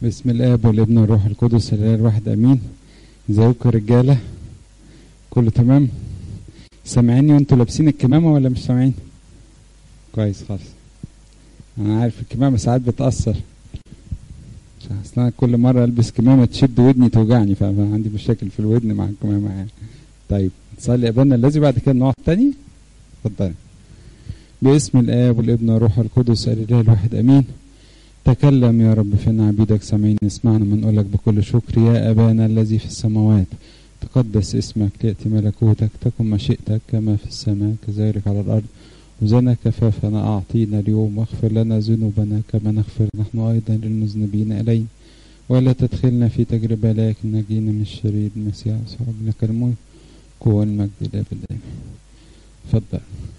بسم الاب والابن والروح القدس الاله الواحد امين ازيكم يا رجاله كله تمام سامعيني وانتوا لابسين الكمامه ولا مش سامعين كويس خالص انا عارف الكمامه ساعات بتاثر اصل انا كل مره البس كمامه تشد ودني توجعني فعندي مشاكل في الودن مع الكمامه يعني طيب نصلي ابانا الذي بعد كده نقعد تاني اتفضل باسم الاب والابن والروح القدس الاله الواحد امين تكلم يا رب فينا عبيدك سامعين اسمعنا من نقول لك بكل شكر يا ابانا الذي في السماوات تقدس اسمك ليأتي ملكوتك تكن مشيئتك كما في السماء كذلك على الأرض وزنا كفافنا أعطينا اليوم واغفر لنا ذنوبنا كما نغفر نحن أيضا للمذنبين إلينا ولا تدخلنا في تجربة لكن نجينا من الشرير المسيح صعب لك الملك قوة المجد إلى بالله اتفضل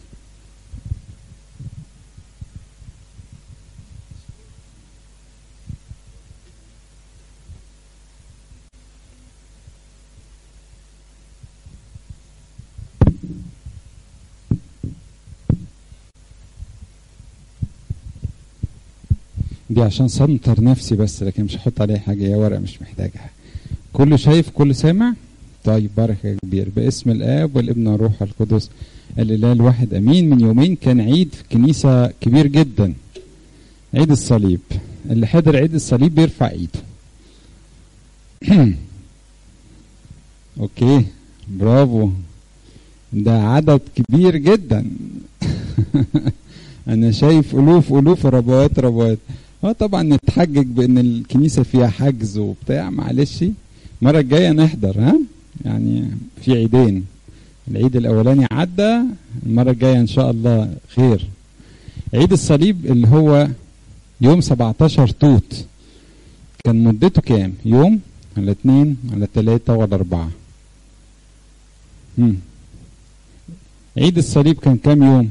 دي عشان سنتر نفسي بس لكن مش هحط عليها حاجة هي ورقة مش محتاجها كله شايف كله سامع طيب بركة كبير باسم الآب والابن والروح القدس الإله الواحد أمين من يومين كان عيد في كنيسة كبير جدا عيد الصليب اللي حضر عيد الصليب بيرفع ايده اوكي برافو ده عدد كبير جدا انا شايف الوف الوف ربوات ربوات اه طبعا نتحجج بان الكنيسه فيها حجز وبتاع معلش المره الجايه نحضر ها يعني في عيدين العيد الاولاني عدى المره الجايه ان شاء الله خير عيد الصليب اللي هو يوم 17 توت كان مدته كام يوم ولا اتنين ولا تلاتة ولا اربعة مم. عيد الصليب كان كام يوم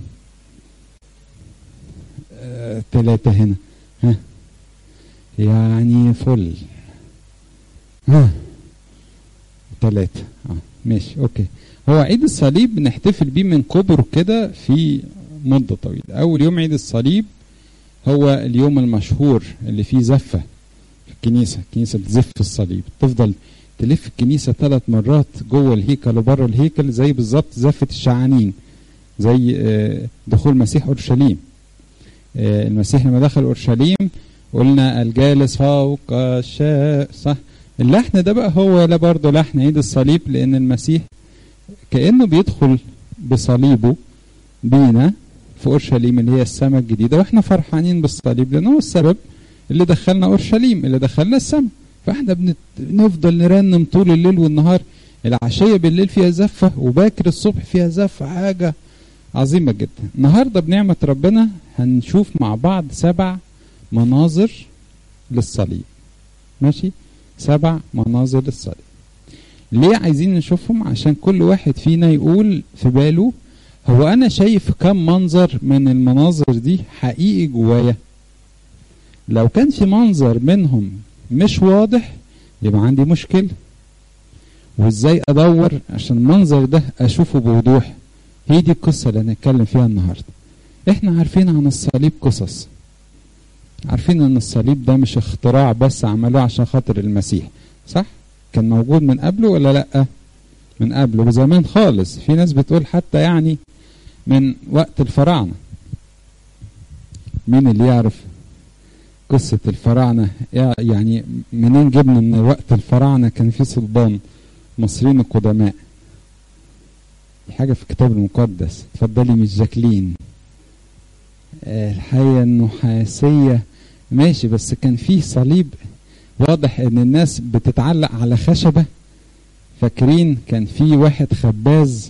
آه، تلاتة هنا ها يعني فل ها تلاتة اه ماشي اوكي هو عيد الصليب بنحتفل بيه من كبره كده في مدة طويلة أول يوم عيد الصليب هو اليوم المشهور اللي فيه زفة في الكنيسة الكنيسة بتزف الصليب تفضل تلف الكنيسة ثلاث مرات جوه الهيكل وبره الهيكل زي بالظبط زفة الشعانين زي آه، دخول مسيح أورشليم آه، المسيح لما دخل أورشليم قلنا الجالس فوق الشاء صح اللحن ده بقى هو لا برضه لحن عيد الصليب لأن المسيح كأنه بيدخل بصليبه بينا في اورشليم اللي هي السماء الجديده واحنا فرحانين بالصليب لان هو السبب اللي دخلنا اورشليم اللي دخلنا السماء فاحنا بنت... بنفضل نرنم طول الليل والنهار العشيه بالليل فيها زفه وباكر الصبح فيها زفه حاجه عظيمه جدا النهارده بنعمه ربنا هنشوف مع بعض سبع مناظر للصليب ماشي سبع مناظر للصليب ليه عايزين نشوفهم عشان كل واحد فينا يقول في باله هو انا شايف كم منظر من المناظر دي حقيقي جوايا لو كان في منظر منهم مش واضح يبقى عندي مشكلة وازاي ادور عشان المنظر ده اشوفه بوضوح هي دي القصة اللي هنتكلم فيها النهاردة احنا عارفين عن الصليب قصص عارفين ان الصليب ده مش اختراع بس عملوه عشان خاطر المسيح صح كان موجود من قبله ولا لا من قبله زمان خالص في ناس بتقول حتى يعني من وقت الفراعنة مين اللي يعرف قصة الفراعنة يعني منين جبنا ان وقت الفراعنة كان في صلبان مصريين القدماء دي حاجة في الكتاب المقدس اتفضلي مش جاكلين آه، الحية النحاسية ماشي بس كان فيه صليب واضح ان الناس بتتعلق على خشبة فاكرين كان في واحد خباز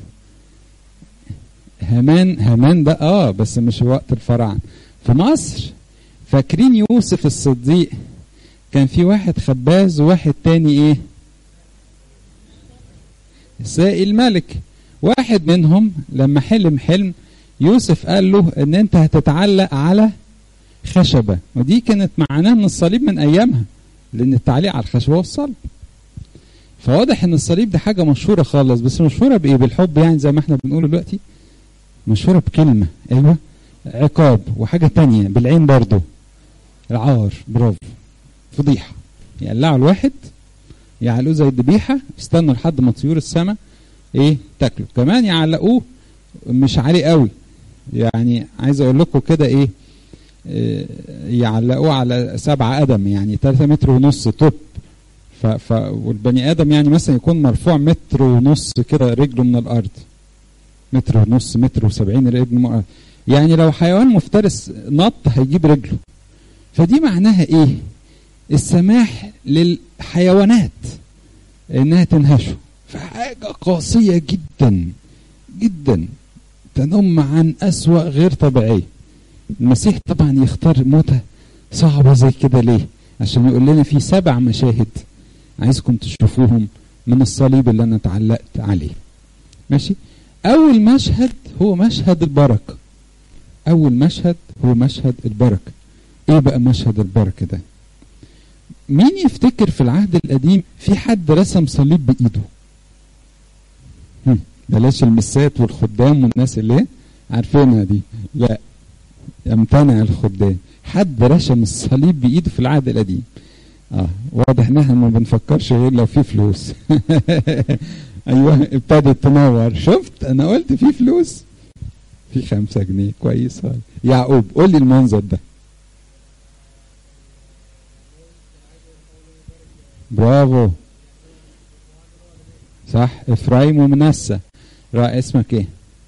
همان همان ده اه بس مش وقت الفراعنه في مصر فاكرين يوسف الصديق كان في واحد خباز وواحد تاني ايه سائل الملك واحد منهم لما حلم حلم يوسف قال له ان انت هتتعلق على خشبة ودي كانت معناه من الصليب من ايامها لان التعليق على الخشبة هو الصلب فواضح ان الصليب دي حاجة مشهورة خالص بس مشهورة بايه بالحب يعني زي ما احنا بنقول دلوقتي مشهورة بكلمة ايوه عقاب وحاجة تانية بالعين برضو العار برافو فضيحة يقلعوا الواحد يعلقوه زي الذبيحه يستنوا لحد ما طيور السماء ايه تاكله كمان يعلقوه مش عالي قوي يعني عايز اقول لكم كده ايه إيه، يعلقوه على سبعة قدم يعني 3 متر ونص توب ف, ف والبني ادم يعني مثلا يكون مرفوع متر ونص كده رجله من الارض متر ونص متر وسبعين رجل م... يعني لو حيوان مفترس نط هيجيب رجله فدي معناها ايه السماح للحيوانات انها تنهشه فحاجة قاسية جدا جدا تنم عن أسوأ غير طبيعية المسيح طبعا يختار موتة صعبة زي كده ليه عشان يقول لنا في سبع مشاهد عايزكم تشوفوهم من الصليب اللي انا اتعلقت عليه ماشي اول مشهد هو مشهد البركة اول مشهد هو مشهد البركة ايه بقى مشهد البركة ده مين يفتكر في العهد القديم في حد رسم صليب بايده هم، بلاش المسات والخدام والناس اللي إيه؟ عارفينها دي لا يمتنع الخدام حد رسم الصليب بايده في العهد القديم اه واضح ان احنا ما بنفكرش غير لو في فلوس ايوه ابتدت تنور شفت انا قلت في فلوس في خمسة جنيه كويس خالص. يعقوب قول لي المنظر ده برافو صح افرايم ومنسى را اسمك ايه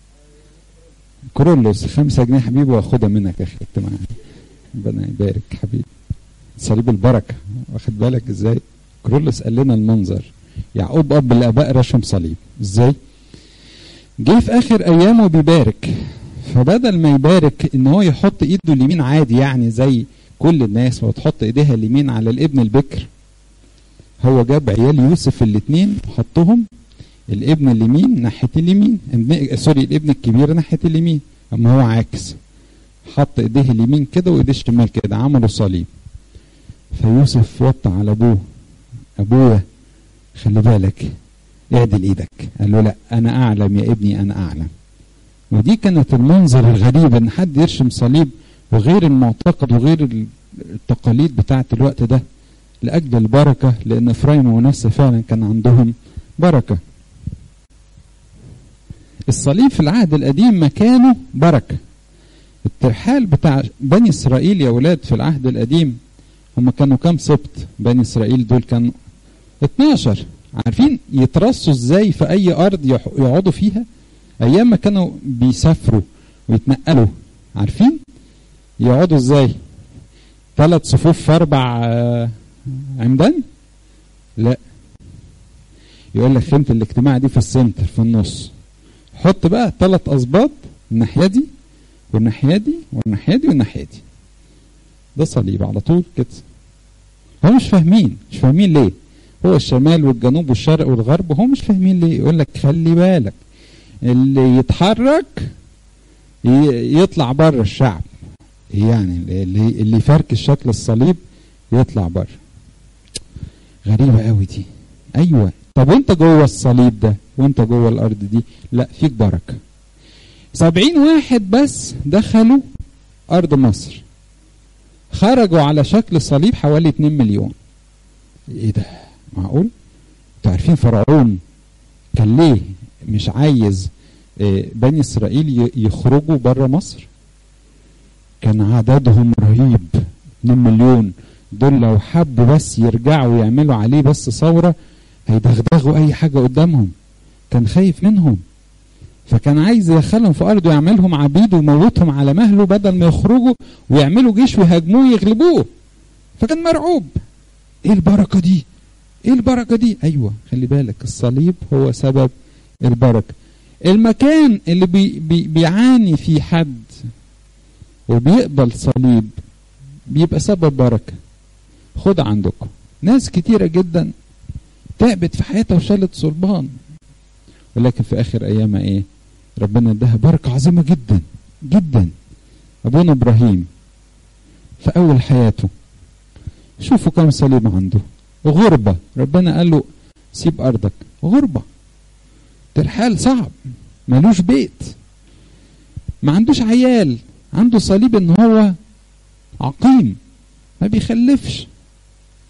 كرولوس خمسة جنيه حبيبي واخدها منك يا اخي انت معايا ربنا يبارك حبيبي صليب البركة واخد بالك ازاي كرولوس قال لنا المنظر يعقوب اب الاباء رسم صليب ازاي جه في اخر ايامه بيبارك فبدل ما يبارك ان هو يحط ايده اليمين عادي يعني زي كل الناس وتحط ايديها اليمين على الابن البكر هو جاب عيال يوسف الاثنين حطهم الابن اليمين ناحيه اليمين ابن سوري الابن الكبير ناحيه اليمين اما هو عاكس حط ايديه اليمين كده وايديه الشمال كده عملوا صليب فيوسف وطى على ابوه ابويا خلي بالك اعدل ايدك قال له لا انا اعلم يا ابني انا اعلم ودي كانت المنظر الغريب ان حد يرسم صليب وغير المعتقد وغير التقاليد بتاعت الوقت ده لاجل البركه لان افرايم ونسى فعلا كان عندهم بركه الصليب في العهد القديم مكانه بركه الترحال بتاع بني اسرائيل يا ولاد في العهد القديم هم كانوا كام سبط بني اسرائيل دول كانوا 12 عارفين يترصوا ازاي في اي ارض يح- يقعدوا فيها ايام ما كانوا بيسافروا ويتنقلوا عارفين يقعدوا ازاي ثلاث صفوف في اربع آه، عمدان لا يقول لك خيمه الاجتماع دي في السنتر في النص حط بقى ثلاث اسباط الناحيه دي والناحيه دي والناحيه دي والناحيه دي ده صليب على طول كده هم مش فاهمين مش فاهمين ليه هو الشمال والجنوب والشرق والغرب هم مش فاهمين ليه يقول لك خلي بالك اللي يتحرك ي- يطلع بره الشعب يعني اللي اللي يفركش شكل الصليب يطلع بره غريبة قوي دي ايوه طب وانت جوه الصليب ده وانت جوه الارض دي لا فيك بركة سبعين واحد بس دخلوا ارض مصر خرجوا على شكل صليب حوالي 2 مليون ايه ده معقول انتوا عارفين فرعون كان ليه مش عايز آه، بني اسرائيل ي- يخرجوا بره مصر كان عددهم رهيب 2 مليون دول لو حبوا بس يرجعوا ويعملوا عليه بس ثوره هيدغدغوا اي حاجه قدامهم كان خايف منهم فكان عايز يدخلهم في ارضه ويعملهم عبيد ويموتهم على مهله بدل ما يخرجوا ويعملوا جيش ويهاجموه ويغلبوه فكان مرعوب ايه البركه دي ايه البركه دي ايوه خلي بالك الصليب هو سبب البركه المكان اللي بي بي بيعاني فيه حد وبيقبل صليب بيبقى سبب بركه خد عندكم ناس كتيره جدا تعبت في حياتها وشالت صلبان ولكن في اخر ايامها ايه ربنا اداها بركه عظيمه جدا جدا ابونا ابراهيم في اول حياته شوفوا كم صليب عنده غربه ربنا قال له سيب ارضك غربه ترحال صعب ملوش بيت ما عندوش عيال عنده صليب ان هو عقيم ما بيخلفش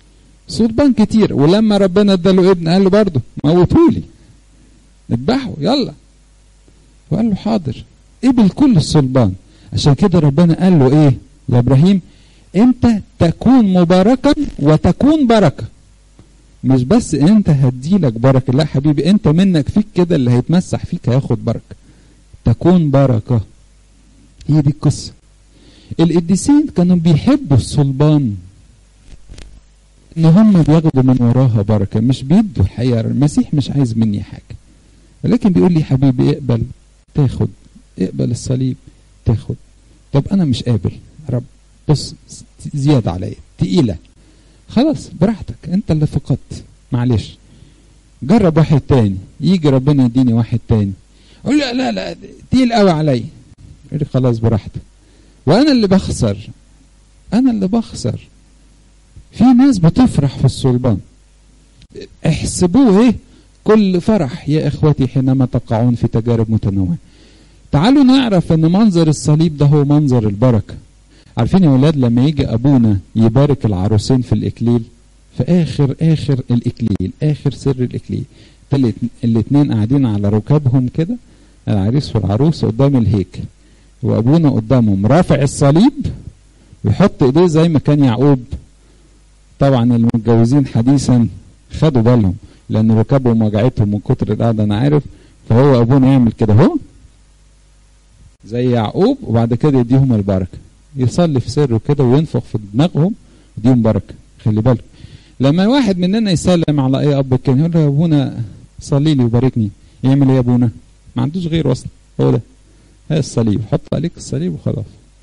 صلبان كتير ولما ربنا اداله ابن قال له برضه موتولي اذبحه يلا وقال له حاضر قبل كل الصلبان عشان كده ربنا قال له ايه لابراهيم انت تكون مباركا وتكون بركه مش بس انت هديلك بركه لا حبيبي انت منك فيك كده اللي هيتمسح فيك هياخد بركه تكون بركه هي دي القصه القديسين كانوا بيحبوا الصلبان ان هم بياخدوا من وراها بركه مش بيدوا الحقيقه المسيح مش عايز مني حاجه ولكن بيقول لي حبيبي اقبل تاخد اقبل الصليب تاخد طب انا مش قابل رب بص زياده عليا تقيله خلاص براحتك انت اللي فقدت معلش جرب واحد تاني يجي ربنا يديني واحد تاني اقول لا لا لا تقيل قوي عليا يقول لي خلاص براحتك وانا اللي بخسر انا اللي بخسر في ناس بتفرح في الصلبان احسبوه ايه كل فرح يا اخوتي حينما تقعون في تجارب متنوعه تعالوا نعرف ان منظر الصليب ده هو منظر البركه عارفين يا ولاد لما يجي ابونا يبارك العروسين في الاكليل في اخر اخر الاكليل اخر سر الاكليل الاثنين قاعدين على ركابهم كده العريس والعروس قدام الهيكل وابونا قدامهم رافع الصليب ويحط ايديه زي ما كان يعقوب طبعا المتجوزين حديثا خدوا بالهم لان ركابهم وجعتهم من كتر القعده انا عارف فهو ابونا يعمل كده اهو زي يعقوب وبعد كده يديهم البركه يصلي في سره كده وينفخ في دماغهم يديهم بركه خلي بالك لما واحد مننا يسلم على اي اب كان يقول له يا ابونا صلي لي وباركني يعمل ايه يا ابونا ما عندوش غير وصل هو ده هي الصليب حط عليك الصليب وخلاص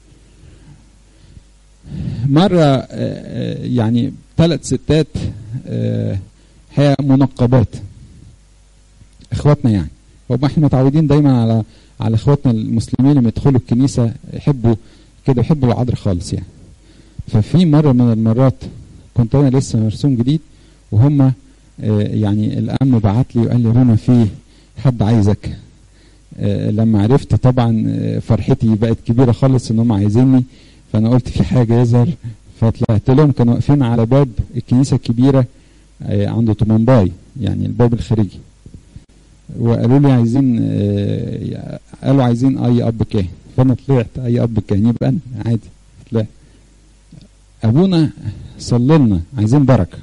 مرة يعني ثلاث ستات هي منقبات اخواتنا يعني هم احنا متعودين دايما على على اخواتنا المسلمين لما يدخلوا الكنيسة يحبوا كده يحبوا العذر خالص يعني ففي مرة من المرات كنت انا لسه مرسوم جديد وهم يعني الامن بعت لي وقال لي هنا في حد عايزك لما عرفت طبعا فرحتي بقت كبيرة خالص ان هم عايزيني فانا قلت في حاجة يظهر فطلعت لهم كانوا واقفين على باب الكنيسة الكبيرة عند طمنباي يعني الباب الخارجي وقالوا لي عايزين قالوا عايزين اي اب كاهن فانا طلعت اي اب كاهن يبقى انا عادي طلعت ابونا صلي لنا عايزين بركه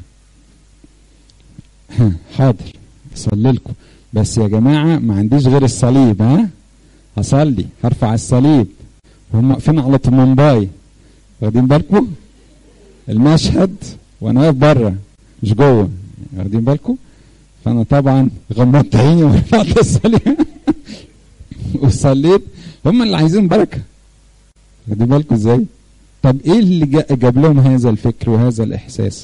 حاضر صلي لكم بس يا جماعه ما عنديش غير الصليب ها هصلي هرفع الصليب وهم واقفين على طمنباي واخدين بالكم المشهد وانا واقف بره مش جوه واخدين بالكم فانا طبعا غمضت عيني ورفعت الصليب وصليت هم اللي عايزين بركه واخدين بالكم ازاي طب ايه اللي جاب لهم هذا الفكر وهذا الاحساس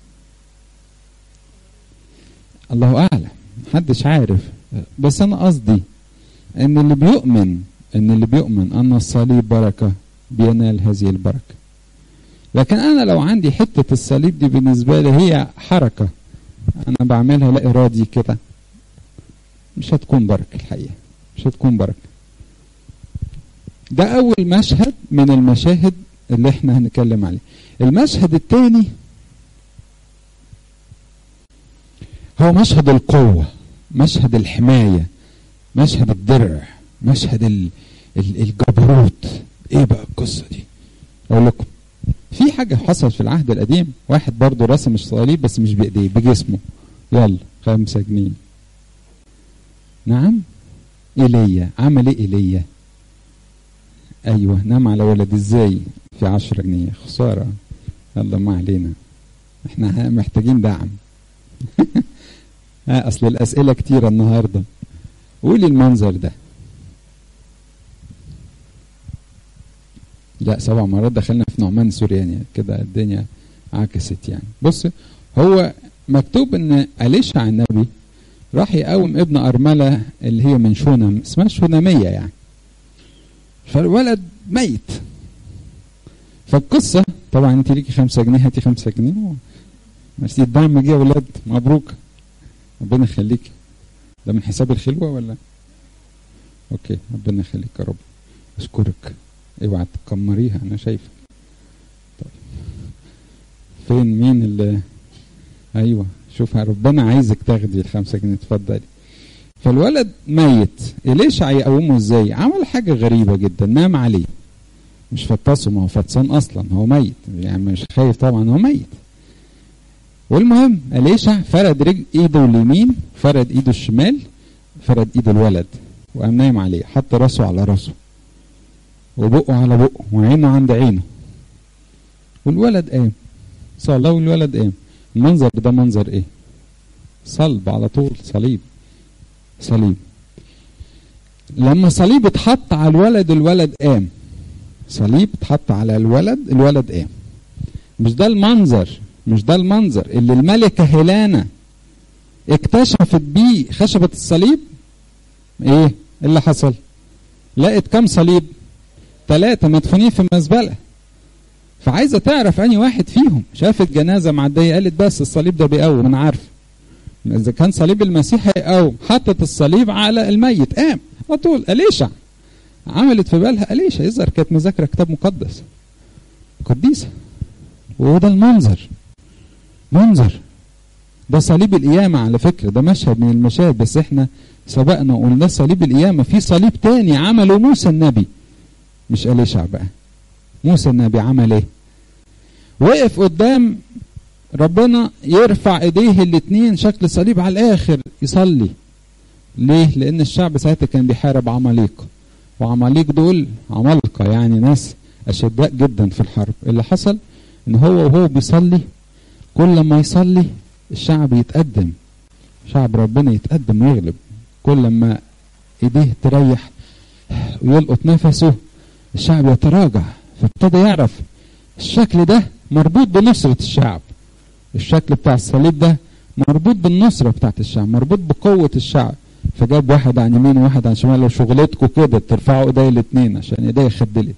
الله اعلم محدش عارف بس انا قصدي ان اللي بيؤمن ان اللي بيؤمن ان الصليب بركه بينال هذه البركه لكن انا لو عندي حته الصليب دي بالنسبه لي هي حركه انا بعملها لا ارادي كده مش هتكون بركه الحقيقه مش هتكون بركه ده اول مشهد من المشاهد اللي احنا هنتكلم عليه المشهد الثاني هو مشهد القوة مشهد الحماية مشهد الدرع مشهد ال ال الجبروت ايه بقى القصة دي اقول لكم في حاجة حصلت في العهد القديم واحد برضه رسم الصليب بس مش بايديه بجسمه يلا خمسة جنيه نعم ايليا عمل ايه ايليا ايوه نام على ولد ازاي في عشرة جنيه خسارة يلا ما علينا احنا محتاجين دعم ها اصل الاسئلة كتيرة النهاردة قولي المنظر ده لا سبع مرات دخلنا في نعمان سورياني كده الدنيا عكست يعني بص هو مكتوب ان أليشع النبي راح يقوم ابن أرملة اللي هي من شونم اسمها شونامية يعني فالولد ميت فالقصة طبعا انت ليكي خمسة جنيه هاتي خمسة جنيه بس الدعم جه يا ولاد مبروك ربنا يخليك ده من حساب الخلوة ولا اوكي ربنا يخليك يا رب اشكرك اوعى تكمريها انا شايفه طيب فين مين اللي ايوه شوف ربنا عايزك تاخدي الخمسة جنيه اتفضلي فالولد ميت إليشع يقومه ازاي عمل حاجة غريبة جدا نام عليه مش فطسه ما هو فطسان اصلا هو ميت يعني مش خايف طبعا هو ميت والمهم إليشع فرد رجل ايده اليمين فرد ايده الشمال فرد ايد الولد وقام نايم عليه حط راسه على راسه وبقه على بقه وعينه عند عينه والولد قام صلى والولد قام المنظر ده منظر ايه صلب على طول صليب صليب لما صليب اتحط على الولد الولد قام صليب اتحط على الولد الولد قام مش ده المنظر مش ده المنظر اللي الملكة هيلانا اكتشفت بيه خشبة الصليب ايه اللي حصل لقت كم صليب ثلاثة مدفونين في مزبلة فعايزة تعرف أني واحد فيهم شافت جنازة معدية قالت بس الصليب ده بيقوم أنا عارف إذا كان صليب المسيح هيقوم حطت الصليب على الميت قام على طول أليشع عملت في بالها أليشع يظهر كانت مذاكرة كتاب مقدس قديسة وهو ده المنظر منظر ده صليب القيامة على فكرة ده مشهد من المشاهد بس احنا سبقنا وقلنا صليب القيامة في صليب تاني عمله موسى النبي مش أليشع بقى موسى النبي عمل ايه وقف قدام ربنا يرفع ايديه الاتنين شكل صليب على الاخر يصلي ليه لان الشعب ساعتها كان بيحارب عماليق وعماليق دول عمالقه يعني ناس اشداء جدا في الحرب اللي حصل ان هو وهو بيصلي كل ما يصلي الشعب يتقدم شعب ربنا يتقدم ويغلب كل ما ايديه تريح ويلقط نفسه الشعب يتراجع فابتدى يعرف الشكل ده مربوط بنصرة الشعب الشكل بتاع الصليب ده مربوط بالنصرة بتاعت الشعب مربوط بقوة الشعب فجاب واحد عن يمين وواحد عن شمال وشغلتكم كده ترفعوا ايديا الاثنين عشان ايديا خدلت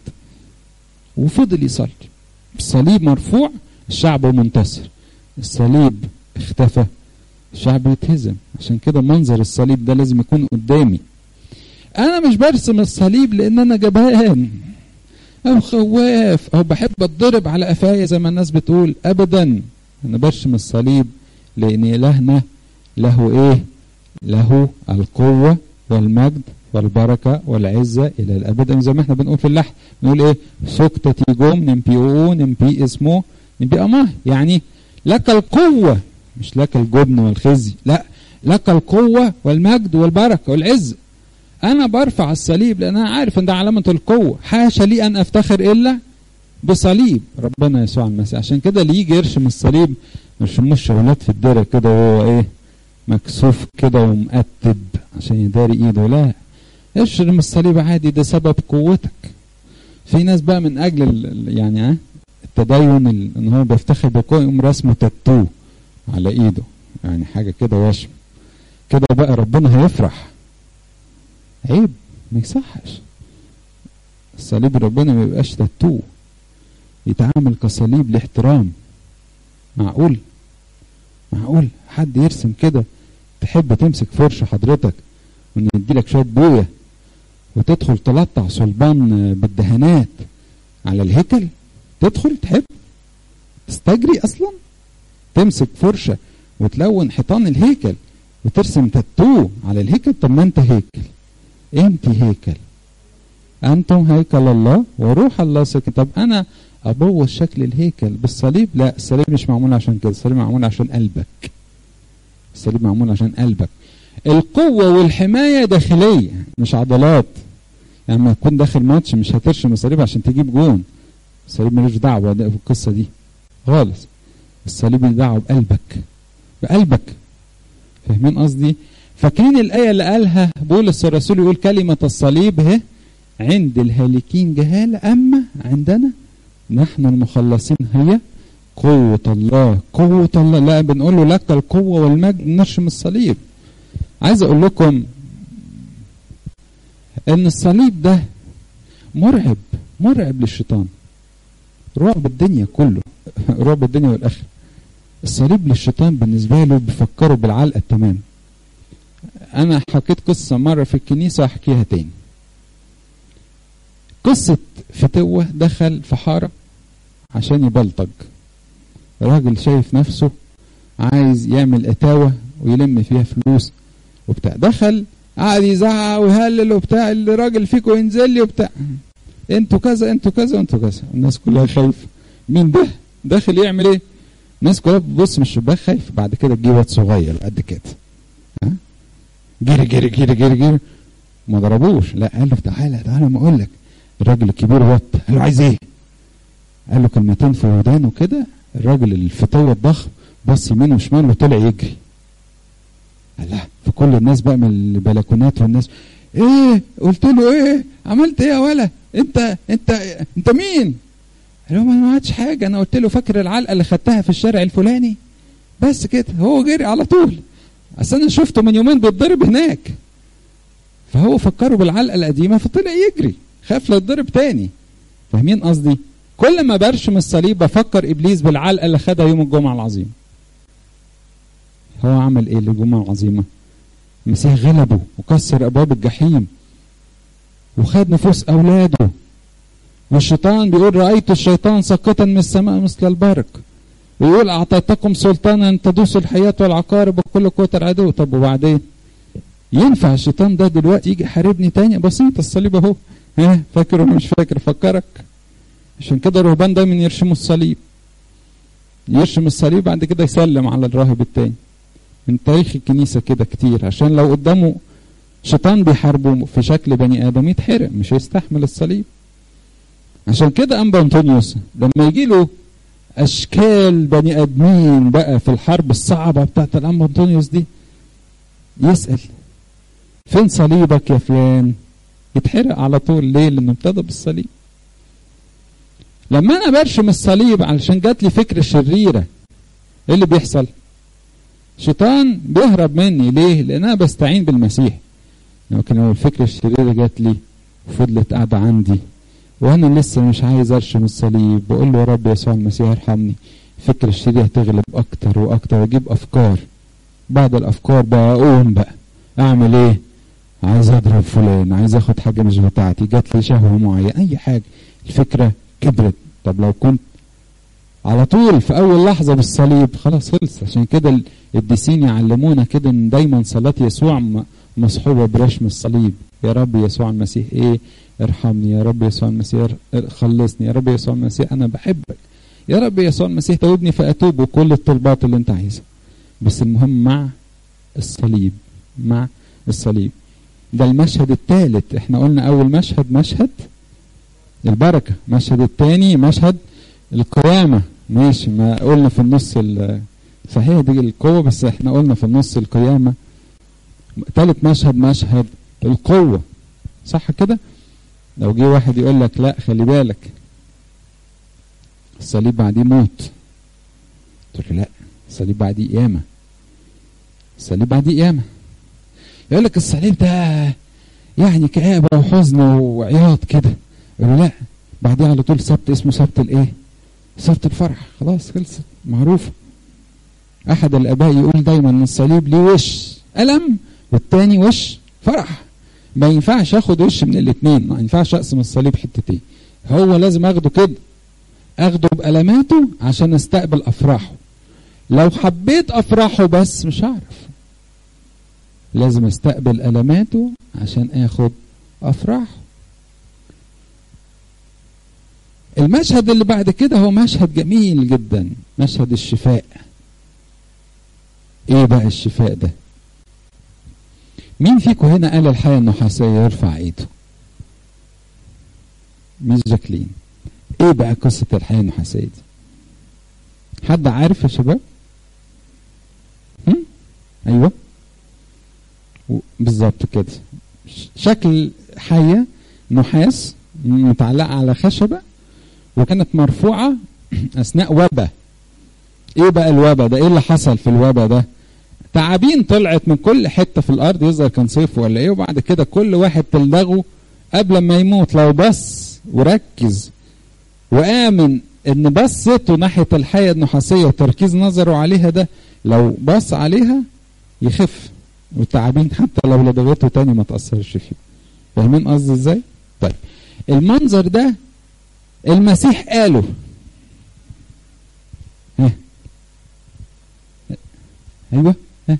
وفضل يصلي الصليب مرفوع الشعب منتصر الصليب اختفى الشعب يتهزم عشان كده منظر الصليب ده لازم يكون قدامي انا مش برسم الصليب لان انا جبان او خواف او بحب اتضرب على قفايا زي ما الناس بتقول ابدا انا برسم الصليب لان الهنا له ايه له القوة والمجد والبركة والعزة إلى الأبد زي ما احنا بنقول في اللحن نقول إيه سكتة جوم نمبي أو نمبي اسمه نمبي أماه يعني لك القوة مش لك الجبن والخزي لا لك القوة والمجد والبركة والعز أنا برفع الصليب لأن أنا عارف أن ده علامة القوة حاشا لي أن أفتخر إلا بصليب ربنا يسوع المسيح عشان كده اللي يجي يرشم الصليب ما يرشموش شغلات في الدرة كده وهو إيه مكسوف كده ومقتب عشان يداري إيده لا ارشم الصليب عادي ده سبب قوتك في ناس بقى من أجل يعني ها التدين ان هو بيفتخر بقوة يقوم رسمه تاتو على ايده يعني حاجة كده وشم كده بقى ربنا هيفرح عيب ما يصحش الصليب ربنا ما يبقاش تاتو يتعامل كصليب لاحترام معقول معقول حد يرسم كده تحب تمسك فرشة حضرتك وان يديلك شوية بوية وتدخل تلطع صلبان بالدهانات على الهيكل تدخل تحب تستجري اصلا تمسك فرشة وتلون حيطان الهيكل وترسم تاتو على الهيكل طب ما انت هيكل انت هيكل انتم هيكل الله وروح الله ساكن طب انا ابوظ شكل الهيكل بالصليب لا الصليب مش معمول عشان كده الصليب معمول عشان قلبك الصليب معمول عشان قلبك القوة والحماية داخلية مش عضلات يعني لما تكون داخل ماتش مش هترشم الصليب عشان تجيب جون الصليب ملوش دعوة في القصة دي خالص الصليب له دعوة بقلبك بقلبك فاهمين قصدي فاكرين الآية اللي قالها بولس الرسول يقول كلمة الصليب اهي عند الهالكين جهالة أما عندنا نحن المخلصين هي قوة الله قوة الله لا بنقول له لك القوة والمجد نرشم الصليب عايز أقول لكم إن الصليب ده مرعب مرعب للشيطان رعب الدنيا كله رعب الدنيا والآخرة الصليب للشيطان بالنسبة له بيفكروا بالعلقة التمام أنا حكيت قصة مرة في الكنيسة أحكيها تاني قصة فتوة دخل في حارة عشان يبلطج راجل شايف نفسه عايز يعمل اتاوه ويلم فيها فلوس وبتاع دخل قعد يزعق ويهلل وبتاع الراجل فيكم ينزل لي وبتاع انتوا كذا انتوا كذا وانتوا كذا الناس كلها خايفه مين ده داخل يعمل ايه الناس كلها بتبص من الشباك خايف بعد كده تجيب واد صغير قد كده ها جري جري جري جري جري ما ضربوش لا قال له تعالى تعالى ما اقول لك الراجل الكبير وط قال له عايز ايه قال له كلمتين في ودانه كده الراجل الفتوه الضخم بص يمين وشمال وطلع يجري الله فكل الناس بقى من البلكونات والناس ايه قلت له ايه عملت ايه يا ولا انت انت انت مين قال له ما عملتش حاجه انا قلت له فاكر العلقه اللي خدتها في الشارع الفلاني بس كده هو جري على طول اصل انا شفته من يومين بيتضرب هناك فهو فكره بالعلقه القديمه فطلع يجري خاف لا يتضرب تاني فاهمين قصدي كل ما برشم الصليب بفكر ابليس بالعلقه اللي خدها يوم الجمعه العظيم هو عمل ايه للجمعه العظيمه المسيح غلبه وكسر ابواب الجحيم وخد نفوس اولاده والشيطان بيقول رايت الشيطان ساقطا من السماء مثل البرق ويقول اعطيتكم سلطانا ان تدوسوا الحياه والعقارب وكل قوه العدو طب وبعدين ينفع الشيطان ده دلوقتي يجي يحاربني تاني بسيط الصليب اهو ها فاكر ولا مش فاكر فكرك عشان كده الرهبان دايما يرشموا الصليب يرشم الصليب بعد كده يسلم على الراهب التاني من تاريخ الكنيسة كده كتير عشان لو قدامه شيطان بيحاربه في شكل بني آدم يتحرق مش هيستحمل الصليب عشان كده أنبا أنطونيوس لما يجي له أشكال بني آدمين بقى في الحرب الصعبة بتاعت الأنبا أنطونيوس دي يسأل فين صليبك يا فلان يتحرق على طول ليه لأنه ابتدى بالصليب لما أنا برشم الصليب علشان جات لي فكرة شريرة إيه اللي بيحصل؟ شيطان بيهرب مني ليه؟ لأن أنا بستعين بالمسيح لكن لو الفكرة الشريرة جات لي وفضلت قاعدة عندي وأنا لسه مش عايز أرشم الصليب بقول له يا رب يسوع المسيح ارحمني الفكرة الشريرة تغلب أكتر وأكتر وأجيب أفكار بعد الأفكار بقى أقوم بقى أعمل إيه؟ عايز أضرب فلان عايز أخد حاجة مش بتاعتي جات لي شهوة معينة أي حاجة الفكرة كبرت طب لو كنت على طول في اول لحظه بالصليب خلاص خلص عشان كده القديسين يعلمونا كده ان دايما صلاه يسوع مصحوبه برشم الصليب يا رب يسوع المسيح ايه ارحمني يا رب يسوع المسيح خلصني يا رب يسوع المسيح انا بحبك يا رب يسوع المسيح توبني فاتوب وكل الطلبات اللي انت عايزها بس المهم مع الصليب مع الصليب ده المشهد الثالث احنا قلنا اول مشهد مشهد البركه المشهد الثاني مشهد القيامة ماشي ما قلنا في النص صحيح دي القوة بس احنا قلنا في النص القيامة تالت مشهد مشهد القوة صح كده لو جه واحد يقول لك لا خلي بالك الصليب بعديه موت تقول له لا الصليب بعديه قيامة الصليب بعديه قيامة يقول لك الصليب ده يعني كآبة وحزن وعياط كده يقول له لا بعديه على طول سبت اسمه سبت الايه سبت الفرح خلاص خلصت معروفة أحد الآباء يقول دايما إن الصليب ليه وش ألم والتاني وش فرح ما ينفعش اخد وش من الاثنين ما ينفعش اقسم الصليب حتتين هو لازم اخده كده اخده بألماته عشان استقبل افراحه لو حبيت افراحه بس مش هعرف لازم استقبل ألماته عشان اخد افراحه المشهد اللي بعد كده هو مشهد جميل جدا مشهد الشفاء ايه بقى الشفاء ده مين فيكم هنا قال الحياة النحاسية يرفع ايده مش جاكلين ايه بقى قصة الحياة النحاسية دي حد عارف يا شباب هم؟ ايوه بالظبط كده شكل حية نحاس متعلقة على خشبة وكانت مرفوعة أثناء وبا إيه بقى الوبا ده إيه اللي حصل في الوبا ده تعابين طلعت من كل حتة في الأرض يظهر كان صيف ولا إيه وبعد كده كل واحد تلدغه قبل ما يموت لو بص وركز وآمن إن بصته ناحية الحية النحاسية وتركيز نظره عليها ده لو بص عليها يخف والتعابين حتى لو لدغته تاني ما تأثرش فيه فاهمين قصدي ازاي؟ طيب المنظر ده المسيح قاله ايوه ها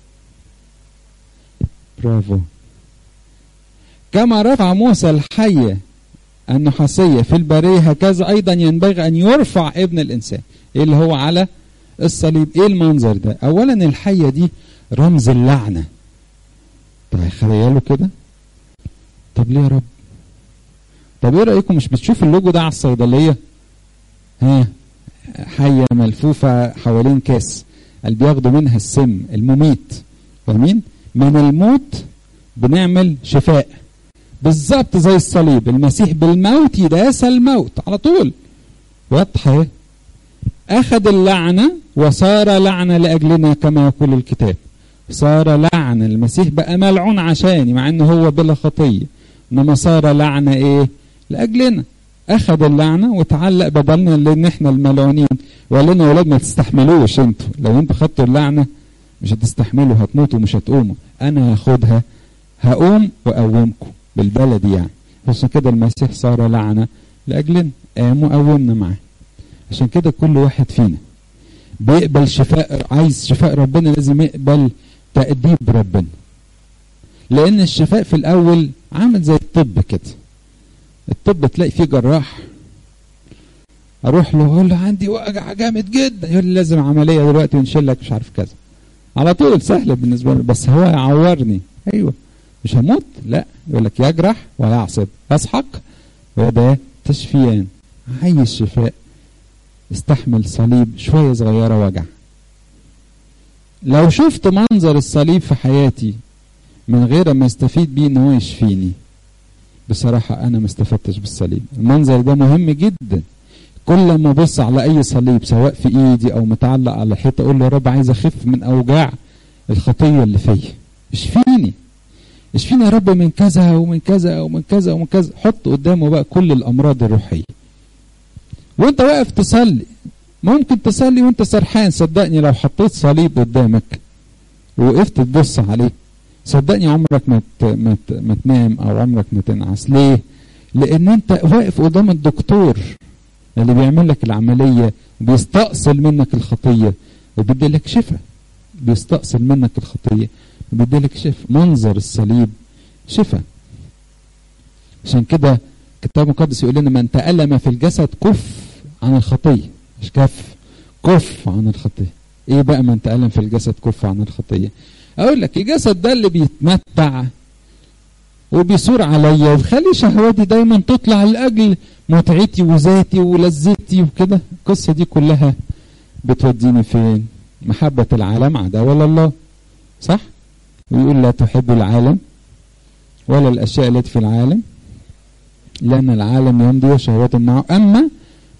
برافو كما رفع موسى الحية النحاسية في البرية هكذا أيضا ينبغي أن يرفع ابن الإنسان إيه اللي هو على الصليب إيه المنظر ده أولا الحية دي رمز اللعنة طيب خيالوا كده طب ليه يا رب طب ايه رأيكم مش بتشوف اللوجو ده على الصيدلية ها حية ملفوفة حوالين كاس اللي بياخدوا منها السم المميت فاهمين من الموت بنعمل شفاء بالظبط زي الصليب المسيح بالموت يداس الموت على طول واضحة أخذ اللعنة وصار لعنة لأجلنا كما يقول الكتاب صار لعنة المسيح بقى ملعون عشاني مع انه هو بلا خطية انما صار لعنة ايه لأجلنا أخذ اللعنة وتعلق بدلنا لأن احنا الملعونين وقال لنا يا ولاد ما تستحملوش انتوا لو انتوا خدتوا اللعنة مش هتستحملوا هتموتوا مش هتقوموا أنا هاخدها هقوم وأقومكم بالبلدي يعني عشان كده المسيح صار لعنة لأجلنا قام وقومنا معاه عشان كده كل واحد فينا بيقبل شفاء عايز شفاء ربنا لازم يقبل تأديب ربنا لأن الشفاء في الأول عامل زي الطب كده الطب تلاقي فيه جراح اروح له اقول له عندي وجع جامد جدا يقول لي لازم عمليه دلوقتي ونشيل لك مش عارف كذا على طول سهله بالنسبه له بس هو يعورني ايوه مش هموت لا يقول لك يجرح ويعصب يسحق وده تشفيان عايز شفاء استحمل صليب شويه صغيره وجع لو شفت منظر الصليب في حياتي من غير ما استفيد بيه ان هو يشفيني بصراحة أنا ما استفدتش بالصليب المنظر ده مهم جدا كل ما أبص على أي صليب سواء في إيدي أو متعلق على حيطة أقول له يا رب عايز أخف من أوجاع الخطية اللي فيا اشفيني اشفيني يا رب من كذا ومن كذا ومن كذا ومن كذا حط قدامه بقى كل الأمراض الروحية وانت واقف تصلي ممكن تصلي وانت سرحان صدقني لو حطيت صليب قدامك ووقفت تبص عليه صدقني عمرك ما ما ما تنام او عمرك ما تنعس ليه لان انت واقف قدام الدكتور اللي بيعمل لك العمليه بيستأصل منك الخطيه وبيدي لك شفاء بيستأصل منك الخطيه وبيدي لك شفاء منظر الصليب شفاء عشان كده الكتاب المقدس يقول لنا من تألم في الجسد كف عن الخطيه مش كف كف عن الخطيه ايه بقى من تألم في الجسد كف عن الخطيه اقول لك الجسد ده اللي بيتمتع وبيثور عليا وبيخلي شهواتي دايما تطلع لاجل متعتي وذاتي ولذتي وكده القصه دي كلها بتوديني فين محبه العالم عداوه لله صح ويقول لا تحب العالم ولا الاشياء التي في العالم لان العالم يمضي وشهوات معه اما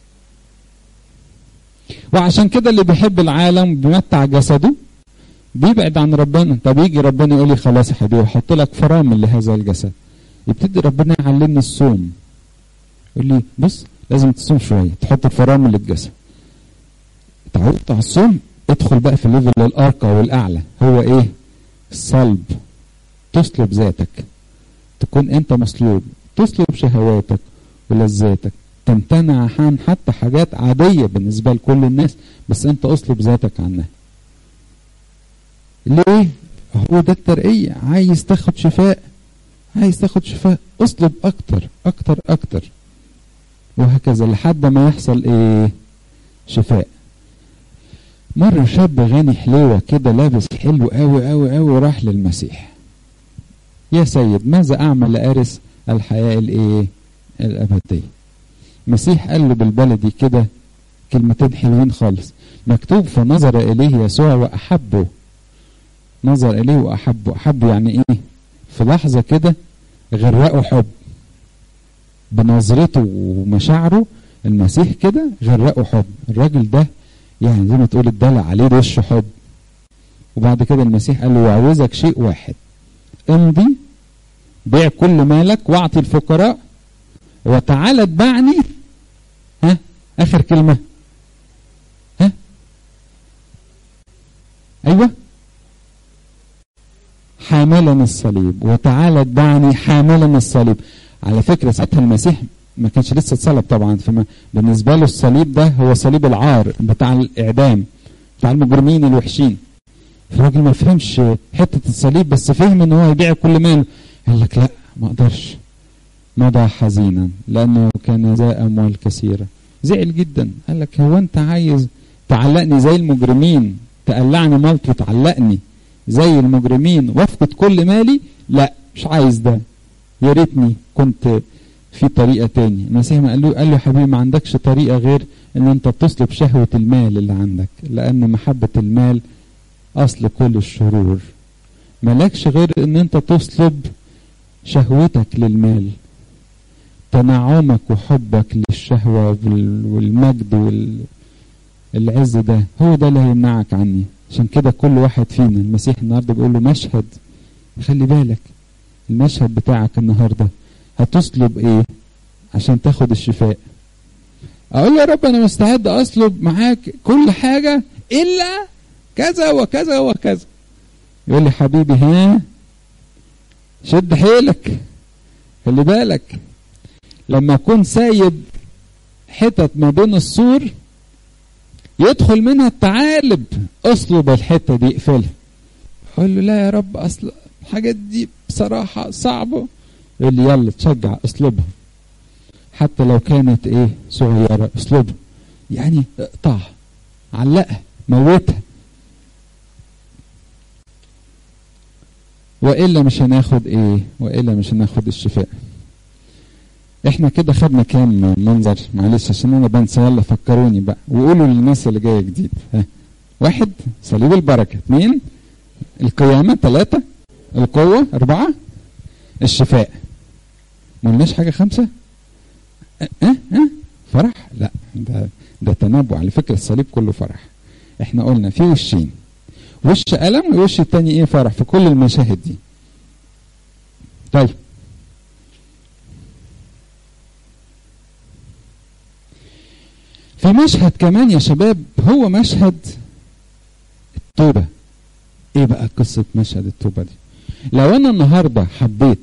وعشان كده اللي بيحب العالم بيمتع جسده بيبعد عن ربنا طب يجي ربنا يقول لي خلاص يا حبيبي احط لك فرامل لهذا الجسد يبتدي ربنا يعلمني الصوم يقول لي بص لازم تصوم شويه تحط فرامل للجسد تعودت على الصوم ادخل بقى في الليفل الارقى والاعلى هو ايه الصلب تسلب ذاتك تكون انت مصلوب تسلب شهواتك ولذاتك تمتنع عن حتى حاجات عاديه بالنسبه لكل الناس بس انت اسلب ذاتك عنها ليه هو ده الترقية عايز تاخد شفاء عايز تاخد شفاء اطلب اكتر اكتر اكتر وهكذا لحد ما يحصل ايه شفاء مرة شاب غني حلوة كده لابس حلو قوي قوي قوي راح للمسيح يا سيد ماذا اعمل لارث الحياة الايه الابدية المسيح قال له بالبلدي كده كلمتين حلوين خالص مكتوب فنظر اليه يسوع واحبه نظر إليه وأحبه أحبه يعني إيه في لحظة كده غرقه حب بنظرته ومشاعره المسيح كده غرقه حب الراجل ده يعني زي ما تقول اتدلع عليه وش حب وبعد كده المسيح قال له وعاوزك شيء واحد امضي بيع كل مالك واعطي الفقراء وتعالى اتبعني ها اخر كلمه ها ايوه حاملا الصليب وتعالى اتبعني حاملا الصليب على فكرة ساعتها المسيح ما كانش لسه اتصلب طبعا فما بالنسبة له الصليب ده هو صليب العار بتاع الإعدام بتاع المجرمين الوحشين الراجل ما فهمش حته الصليب بس فهم ان هو هيبيع كل ماله قال لك لا ما اقدرش مضى حزينا لانه كان ذا اموال كثيره زعل جدا قال لك هو انت عايز تعلقني زي المجرمين تقلعني ملط وتعلقني زي المجرمين وافقد كل مالي لا مش عايز ده يا ريتني كنت في طريقه تاني المسيح ما قال له قال له يا حبيبي ما عندكش طريقه غير ان انت تصلب شهوه المال اللي عندك لان محبه المال اصل كل الشرور مالكش غير ان انت تصلب شهوتك للمال تنعمك وحبك للشهوة والمجد والعز ده هو ده اللي هيمنعك عني عشان كده كل واحد فينا المسيح النهارده بيقول له مشهد خلي بالك المشهد بتاعك النهارده هتصلب ايه عشان تاخد الشفاء اقول له يا رب انا مستعد اصلب معاك كل حاجه الا كذا وكذا وكذا يقول لي حبيبي ها شد حيلك خلي بالك لما اكون سايب حتت ما بين السور يدخل منها الثعالب اصلب الحته دي اقفلها اقول له لا يا رب اصل الحاجات دي بصراحه صعبه يقول لي يلا تشجع اصلبها حتى لو كانت ايه صغيره اصلبها يعني اقطعها علقها موتها والا مش هناخد ايه والا مش هناخد الشفاء احنا كده خدنا كام منظر معلش عشان انا بنسى يلا فكروني بقى وقولوا للناس اللي جايه جديد ها واحد صليب البركه اثنين القيامه ثلاثه القوه اربعه الشفاء ما قلناش حاجه خمسه اه اه, اه؟ فرح لا ده ده تنبؤ على فكره الصليب كله فرح احنا قلنا في وشين وش ألم والوش التاني ايه فرح في كل المشاهد دي طيب في مشهد كمان يا شباب هو مشهد التوبة ايه بقى قصة مشهد التوبة دي لو انا النهاردة حبيت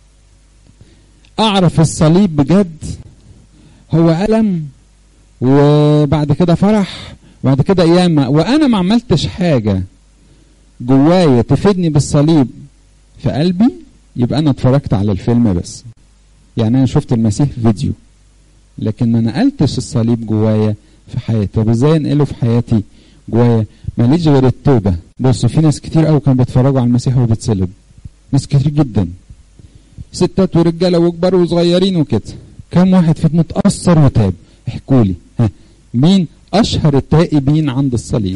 اعرف الصليب بجد هو ألم وبعد كده فرح وبعد كده قيامة وانا ما عملتش حاجة جوايا تفيدني بالصليب في قلبي يبقى انا اتفرجت على الفيلم بس يعني انا شفت المسيح فيديو لكن ما نقلتش الصليب جوايا في حياتي طب ازاي انقله في حياتي جوايا ماليش غير التوبه بصوا في ناس كتير قوي كانوا بيتفرجوا على المسيح وهو بيتصلب ناس كتير جدا ستات ورجاله وكبار وصغيرين وكده كم واحد فيهم اتاثر وتاب احكوا لي ها مين اشهر التائبين عند الصليب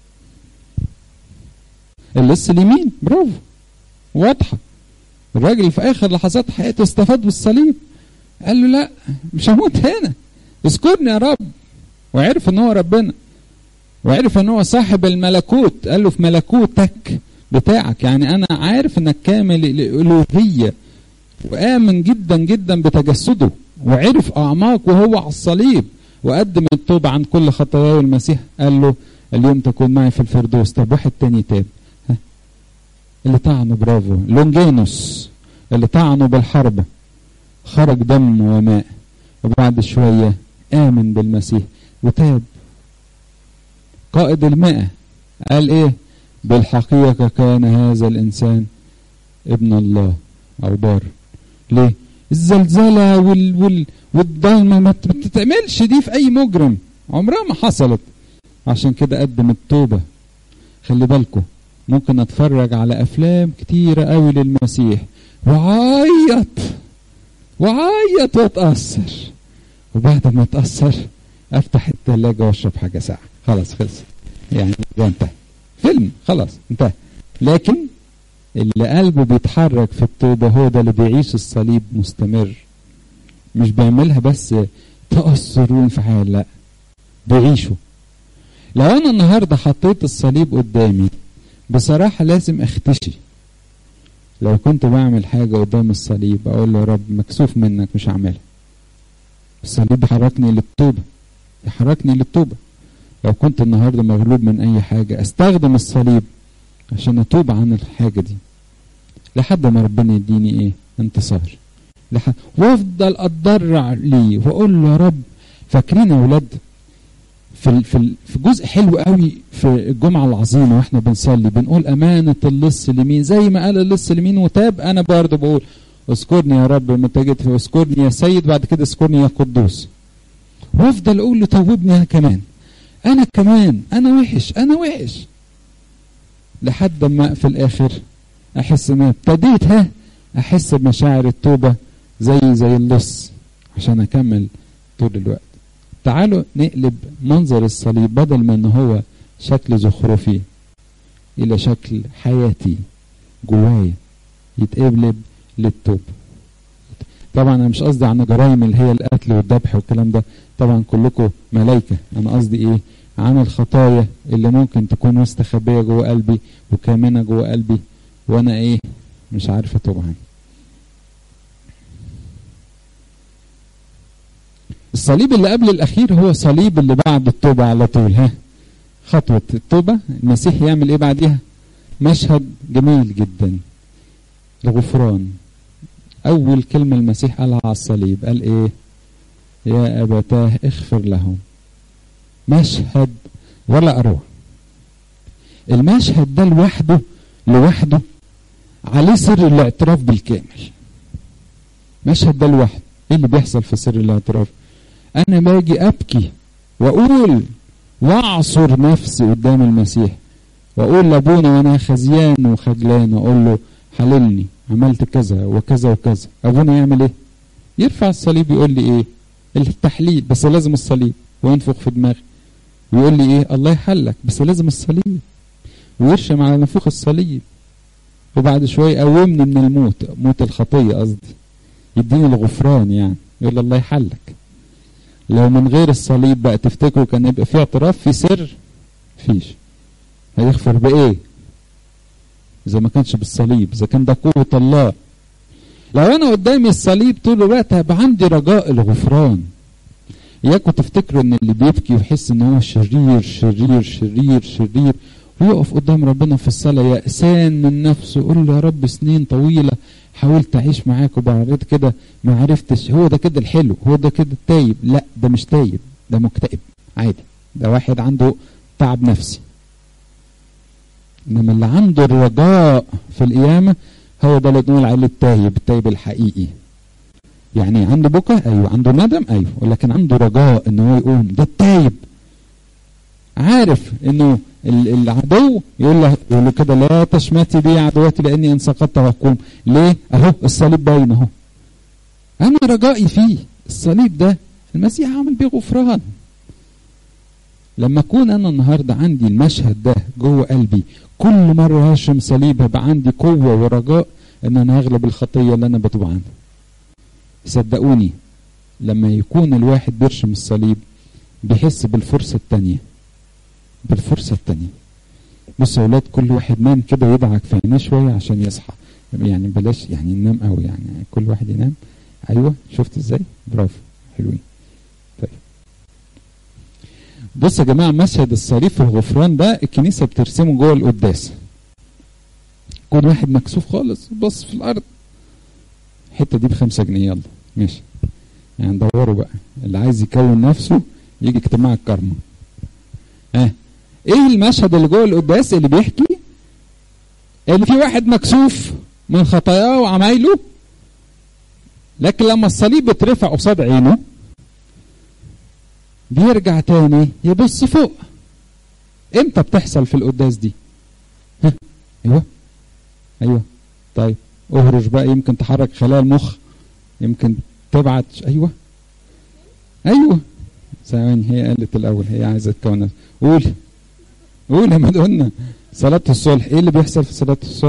اللص اليمين برافو واضحه الراجل في اخر لحظات حياته استفاد بالصليب قال له لا مش هموت هنا اذكرني يا رب وعرف ان هو ربنا وعرف ان هو صاحب الملكوت قال له في ملكوتك بتاعك يعني انا عارف انك كامل الالوهيه وامن جدا جدا بتجسده وعرف اعماق وهو على الصليب وقدم التوبه عن كل خطاياه المسيح قال له اليوم تكون معي في الفردوس طب واحد تاني تاب ها اللي طعنه برافو لونجينوس اللي طعنه بالحربه خرج دم وماء وبعد شوية آمن بالمسيح وتاب قائد المئة قال إيه بالحقيقة كان هذا الإنسان ابن الله أو بار ليه الزلزلة وال وال والضلمة ما تتعملش دي في أي مجرم عمرها ما حصلت عشان كده قدم التوبة خلي بالكم ممكن اتفرج على افلام كتيرة قوي للمسيح وعيط وعيط واتأثر وبعد ما اتأثر افتح التلاجة واشرب حاجة ساعة خلاص خلص يعني ده انتهى فيلم خلاص انتهى لكن اللي قلبه بيتحرك في التوبة هو ده اللي بيعيش الصليب مستمر مش بيعملها بس تأثر وانفعال لا بيعيشه لو انا النهاردة حطيت الصليب قدامي بصراحة لازم اختشي لو كنت بعمل حاجة قدام الصليب أقول له يا رب مكسوف منك مش هعملها الصليب يحركني للتوبة يحركني للتوبة لو كنت النهاردة مغلوب من أي حاجة أستخدم الصليب عشان أتوب عن الحاجة دي لحد ما ربنا يديني إيه انتصار لحد وأفضل أتضرع ليه وأقول له يا رب فاكرين يا ولاد في في في جزء حلو قوي في الجمعه العظيمه واحنا بنصلي بنقول امانه اللص اليمين زي ما قال اللص اليمين وتاب انا برضه بقول اذكرني يا رب متى جيت اذكرني يا سيد بعد كده اذكرني يا قدوس وافضل اقول له توبني انا كمان انا كمان انا وحش انا وحش لحد ما في الاخر احس ان ابتديت ها احس بمشاعر التوبه زي زي اللص عشان اكمل طول الوقت تعالوا نقلب منظر الصليب بدل ما ان هو شكل زخرفي الى شكل حياتي جوايا يتقلب للتوب طبعا انا مش قصدي عن جرائم اللي هي القتل والذبح والكلام ده طبعا كلكم ملائكه انا قصدي ايه عن الخطايا اللي ممكن تكون مستخبيه جوه قلبي وكامنه جوه قلبي وانا ايه مش عارف اتوب عنها الصليب اللي قبل الاخير هو صليب اللي بعد التوبه على طول ها خطوه التوبه المسيح يعمل ايه بعديها مشهد جميل جدا الغفران اول كلمه المسيح قالها على الصليب قال ايه يا ابتاه اغفر لهم مشهد ولا اروع المشهد ده لوحده لوحده عليه سر الاعتراف بالكامل مشهد ده لوحده ايه اللي بيحصل في سر الاعتراف انا باجي ابكي واقول واعصر نفسي قدام المسيح واقول لابونا وانا خزيان وخجلان واقول له حللني عملت كذا وكذا وكذا ابونا يعمل ايه يرفع الصليب يقول لي ايه التحليل بس لازم الصليب وينفخ في دماغي ويقول لي ايه الله يحلك بس لازم الصليب ويرشم على نفوخ الصليب وبعد شويه يقومني من الموت موت الخطيه قصدي يديني الغفران يعني يقول الله يحلك لو من غير الصليب بقى تفتكروا كان يبقى في اعتراف في سر فيش هيغفر بايه اذا ما كانش بالصليب اذا كان ده قوه الله لو انا قدامي الصليب طول الوقت هيبقى عندي رجاء الغفران اياكم تفتكروا ان اللي بيبكي ويحس ان هو شرير شرير شرير شرير ويقف قدام ربنا في الصلاه يأسان من نفسه يقول له يا رب سنين طويله حاولت اعيش معاك وبعد كده ما عرفتش هو ده كده الحلو هو ده كده التايب لا ده مش تايب ده مكتئب عادي ده واحد عنده تعب نفسي انما اللي عنده الرجاء في القيامه هو ده اللي نقول عليه التايب التايب الحقيقي يعني عنده بكى ايوه عنده ندم ايوه ولكن عنده رجاء ان هو يقوم ده التايب عارف انه العدو يقول له يقول له كده لا تشمتي بي عدوتي لاني ان سقطت هقوم ليه اهو الصليب باين اهو انا رجائي فيه الصليب ده المسيح عمل بيه غفران لما اكون انا النهارده عندي المشهد ده جوه قلبي كل مره هشم صليب هيبقى عندي قوه ورجاء ان انا هغلب الخطيه اللي انا بتوب عنها صدقوني لما يكون الواحد بيرشم الصليب بيحس بالفرصه الثانيه بالفرصة التانية بصوا يا ولاد كل واحد نام كده ويدعك في عينيه شوية عشان يصحى يعني بلاش يعني ننام قوي يعني كل واحد ينام ايوه شفت ازاي برافو حلوين طيب بصوا يا جماعة مشهد الصليب في الغفران ده الكنيسة بترسمه جوه القداس كل واحد مكسوف خالص بص في الأرض الحتة دي بخمسة جنيه يلا ماشي يعني دوروا بقى اللي عايز يكون نفسه يجي اجتماع الكرمة ها ايه المشهد اللي جوه القداس اللي بيحكي اللي في واحد مكسوف من خطاياه وعمايله لكن لما الصليب بيترفع قصاد عينه بيرجع تاني يبص فوق امتى بتحصل في القداس دي ها ايوه ايوه طيب اهرش بقى يمكن تحرك خلايا المخ يمكن تبعت ايوه ايوه ثواني هي قالت الاول هي عايزه تكون قولي قول يا مدهنا صلاة الصلح ايه اللي بيحصل في صلاة الصلح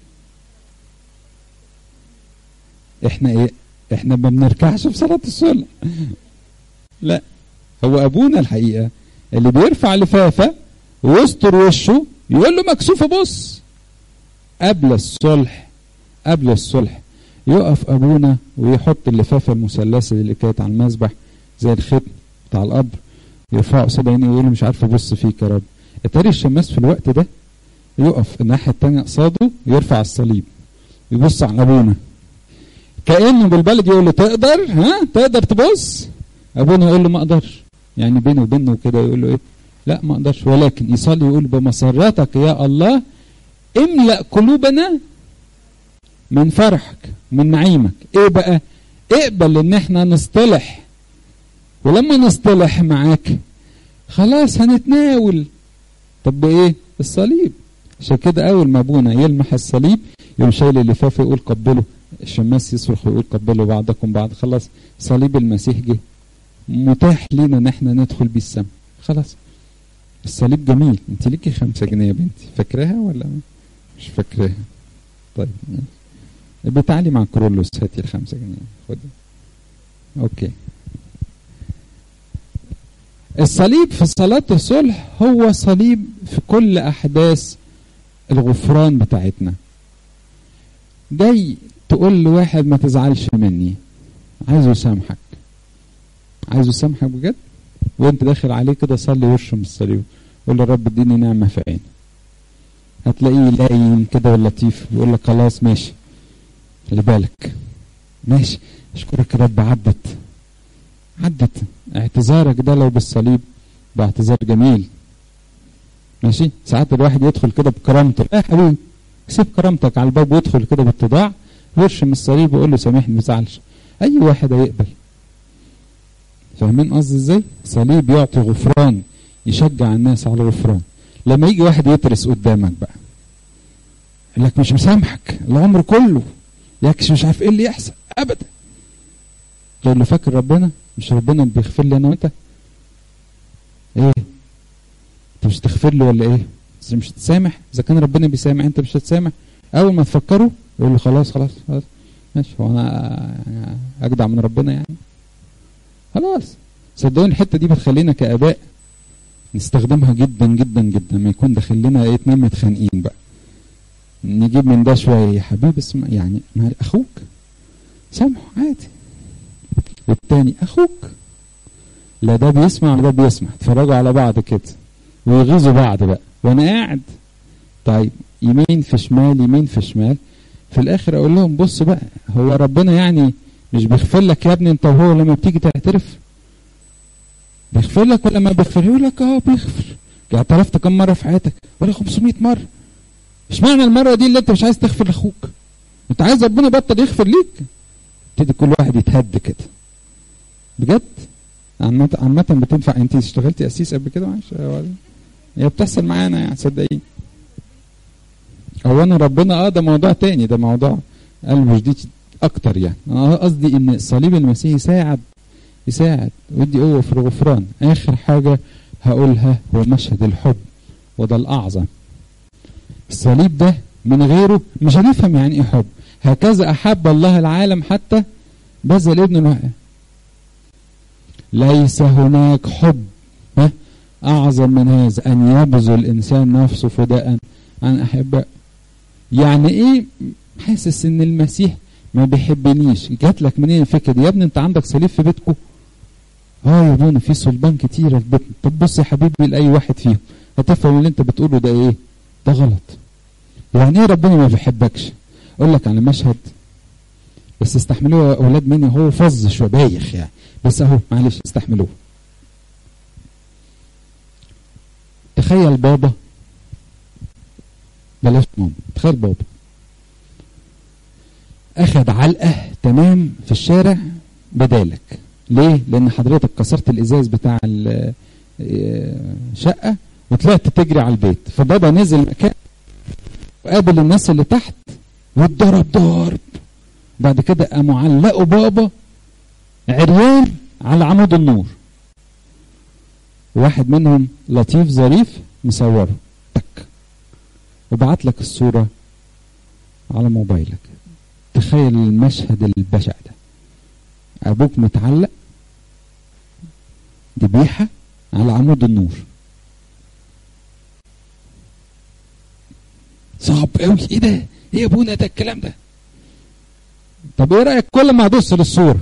احنا ايه احنا ما بنركعش في صلاة الصلح لا هو ابونا الحقيقة اللي بيرفع لفافة ويستر وشه يقول له مكسوف بص قبل الصلح قبل الصلح يقف ابونا ويحط اللفافة المثلثة اللي كانت على المذبح زي الختم بتاع القبر يرفعه قصاد عينيه ويقول له مش عارف ابص فيك يا رب اتاري الشماس في الوقت ده يقف الناحية التانية قصاده يرفع الصليب يبص على ابونا كأنه بالبلد يقول له تقدر ها تقدر تبص ابونا يقول له ما اقدرش يعني بينه وبينه كده يقول له ايه لا ما اقدرش ولكن يصلي يقول بمسرتك يا الله املأ قلوبنا من فرحك من نعيمك ايه بقى اقبل ان احنا نصطلح ولما نصطلح معاك خلاص هنتناول طب بايه الصليب عشان كده اول ما ابونا يلمح الصليب يقوم شايل اللفافه يقول قبله الشماس يصرخ ويقول قبلوا بعضكم بعض خلاص صليب المسيح جه متاح لينا ان احنا ندخل بيه السماء خلاص الصليب جميل انت ليكي خمسة جنيه يا بنتي فاكراها ولا مش فاكراها طيب بتعالي مع كرولوس هاتي الخمسة جنيه خدي اوكي الصليب في صلاة الصلح هو صليب في كل أحداث الغفران بتاعتنا جاي تقول لواحد ما تزعلش مني عايزه يسامحك عايزه يسامحك بجد وانت داخل عليه كده صلي وارشم الصليب قول له رب اديني نعمة في عيني هتلاقيه لاين كده ولطيف يقول لك خلاص ماشي خلي بالك ماشي اشكرك يا رب عدت عدت اعتذارك ده لو بالصليب ده اعتذار جميل ماشي ساعات الواحد يدخل كده بكرامته اه حبيبي سيب كرامتك على الباب وادخل كده باتضاع وارشم الصليب وقول له سامحني ما تزعلش اي واحد هيقبل فاهمين قصدي ازاي صليب يعطي غفران يشجع الناس على الغفران لما يجي واحد يترس قدامك بقى يقول لك مش مسامحك العمر كله ياكش مش عارف ايه اللي يحصل ابدا تقول له فاكر ربنا مش ربنا بيغفر لي انا وانت ايه انت مش تغفر لي ولا ايه بس مش تسامح اذا كان ربنا بيسامح انت مش هتسامح اول ما تفكره يقول له خلاص خلاص خلاص ماشي هو انا اجدع من ربنا يعني خلاص صدقوني الحته دي بتخلينا كاباء نستخدمها جدا جدا جدا ما يكون داخل لنا ايه اتنين متخانقين بقى نجيب من ده شويه يا حبيبي اسمع يعني ما اخوك سامحه عادي والتاني اخوك لا ده بيسمع ولا ده بيسمع اتفرجوا على بعض كده ويغيظوا بعض بقى وانا قاعد طيب يمين في شمال يمين في شمال في الاخر اقول لهم بص بقى هو ربنا يعني مش بيغفر لك يا ابني انت وهو لما بتيجي تعترف بيغفر لك ولا ما بيغفر يقول لك اه بيغفر اعترفت كم مره في حياتك ولا 500 مره اشمعنى المره دي اللي انت مش عايز تغفر لاخوك انت عايز ربنا يبطل يغفر ليك يبتدي كل واحد يتهد كده بجد عامة عامة بتنفع انت اشتغلتي اسيس قبل كده معلش هي بتحصل معانا يعني صدقيني هو انا ربنا اه ده موضوع تاني ده موضوع قلب جديد اكتر يعني انا قصدي ان صليب المسيح يساعد يساعد ويدي قوه في الغفران اخر حاجه هقولها هو مشهد الحب وده الاعظم الصليب ده من غيره مش هنفهم يعني ايه حب هكذا احب الله العالم حتى بذل ابن الوحيد ليس هناك حب ها اعظم من هذا ان يبذل الانسان نفسه فداء عن احباء يعني ايه حاسس ان المسيح ما بيحبنيش جات لك منين الفكره دي يا ابني انت عندك صليب في بيتكم اه يا ابني في صلبان كتيره في بيتنا طب بص يا حبيبي لاي واحد فيهم هتفهم اللي انت بتقوله ده ايه ده غلط يعني ايه ربنا ما بيحبكش اقول لك على مشهد بس استحملوه يا اولاد مني هو فظ شويه بايخ يعني بس اهو معلش استحملوه تخيل بابا بلاش ماما تخيل بابا اخد علقه تمام في الشارع بدالك ليه لان حضرتك كسرت الازاز بتاع الشقه وطلعت تجري على البيت فبابا نزل مكان وقابل الناس اللي تحت واتضرب ضرب بعد كده قاموا علقوا بابا عريان على عمود النور واحد منهم لطيف ظريف مصوره تك وبعت لك الصورة على موبايلك تخيل المشهد البشع ده أبوك متعلق ذبيحة على عمود النور صعب قوي ايه ده ايه يا ابونا ده الكلام ده طب ايه رايك كل ما ابص للصوره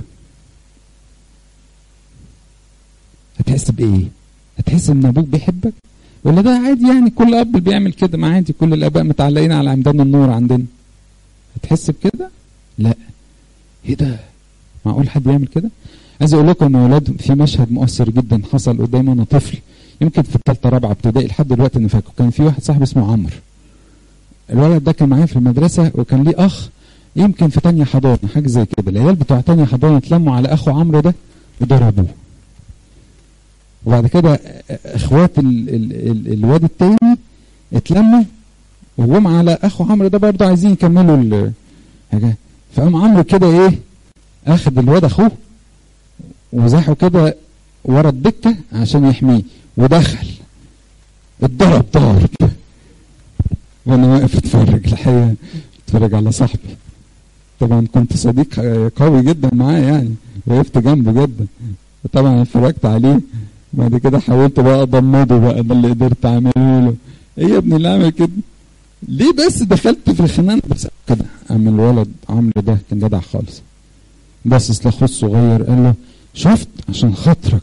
هتحس بايه هتحس ان ابوك بيحبك ولا ده عادي يعني كل اب بيعمل كده ما عادي كل الاباء متعلقين على عمدان النور عندنا هتحس بكده لا ايه ده معقول حد يعمل كده عايز اقول لكم يا اولاد في مشهد مؤثر جدا حصل قدامي وانا طفل يمكن في الثالثه رابعه ابتدائي لحد دلوقتي انا فاكره كان في واحد صاحبي اسمه عمرو الولد ده كان معايا في المدرسه وكان ليه اخ يمكن في تانية حضانه حاجه زي كده العيال بتوع تانية حضانه اتلموا على اخو عمرو ده وضربوه وبعد كده اخوات ال ال ال الواد التاني اتلموا وجم على اخو عمرو ده برضه عايزين يكملوا الحاجه فقام عمرو كده ايه اخد الواد اخوه وزاحه كده ورا الدكه عشان يحميه ودخل اتضرب ضرب وانا واقف اتفرج الحقيقه اتفرج على صاحبي طبعا كنت صديق قوي جدا معاه يعني وقفت جنبه جدا وطبعا اتفرجت عليه بعد كده حاولت بقى اضمده بقى ده اللي قدرت اعمله له ايه يا ابني اللي عمل كده ليه بس دخلت في الخناقه بس كده اما الولد عمرو ده كان جدع خالص بصص لاخوه الصغير قال له شفت عشان خاطرك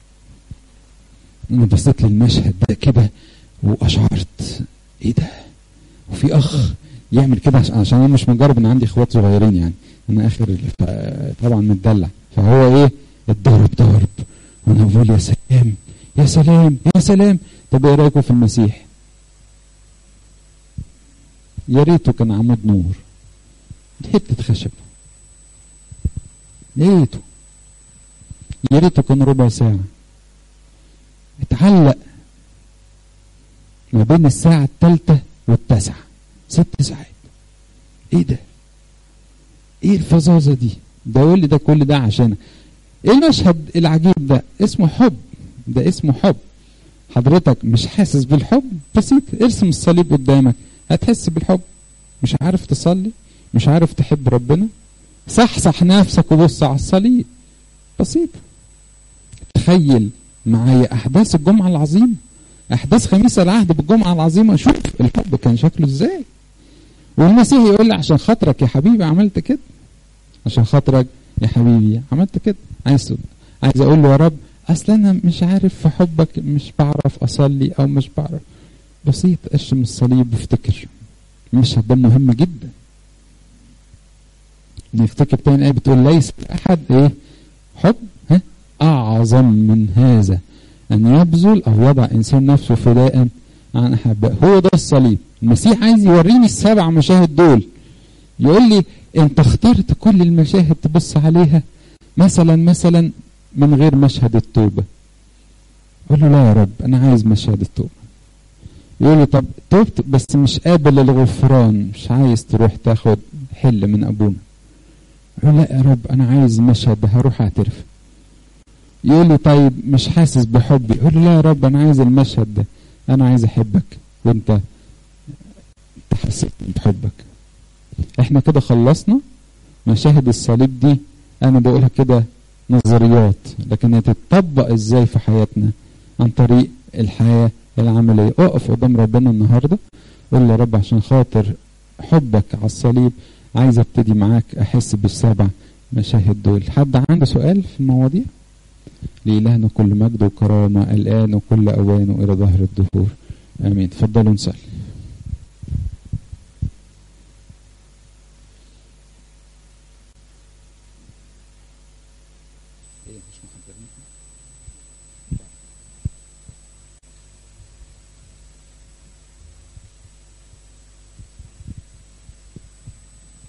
انا بصيت للمشهد ده كده واشعرت ايه ده وفي اخ يعمل كده عشان انا مش مجرب ان عندي اخوات صغيرين يعني انا اخر طبعا متدلع فهو ايه اتضرب ضرب وانا بقول يا سلام يا سلام يا سلام طب ايه رايكم في المسيح يا ريته كان عمود نور حته خشب يا ريته يا ريته كان ربع ساعه اتعلق ما بين الساعة الثالثة والتاسعة ست ساعات ايه ده ايه الفظاظة دي ده يقول لي ده كل ده عشان ايه المشهد العجيب ده اسمه حب ده اسمه حب حضرتك مش حاسس بالحب بسيط ارسم الصليب قدامك هتحس بالحب مش عارف تصلي مش عارف تحب ربنا صحصح نفسك وبص على الصليب بسيط تخيل معايا احداث الجمعه العظيمه احداث خميس العهد بالجمعه العظيمه شوف الحب كان شكله ازاي والمسيح يقول لي عشان خاطرك يا حبيبي عملت كده عشان خاطرك يا حبيبي عملت كده عايز عايز اقول له يا رب اصل انا مش عارف في حبك مش بعرف اصلي او مش بعرف بسيط ارسم الصليب وافتكر المشهد ده مهم جدا نفتكر تاني ايه بتقول ليس احد ايه حب ها اعظم من هذا ان يبذل او يضع انسان نفسه فداء عن احبائه هو ده الصليب المسيح عايز يوريني السبع مشاهد دول يقول لي انت اخترت كل المشاهد تبص عليها مثلا مثلا من غير مشهد التوبه اقول له لا يا رب انا عايز مشهد التوبه يقول لي طب توبت بس مش قابل للغفران مش عايز تروح تاخد حل من ابونا يقول لا يا رب انا عايز مشهد هروح اعترف يقول لي طيب مش حاسس بحبي يقول له لا يا رب انا عايز المشهد ده انا عايز احبك وانت تحسسني بحبك احنا كده خلصنا مشاهد الصليب دي انا بقولها كده نظريات لكن هي تتطبق ازاي في حياتنا عن طريق الحياه العمليه اقف قدام ربنا النهارده قول له يا رب عشان خاطر حبك على الصليب عايز ابتدي معاك احس بالسبع مشاهد دول حد عنده سؤال في المواضيع لإلهنا كل مجد وكرامة الآن وكل أوان وإلى ظهر الدهور آمين تفضلوا نصلي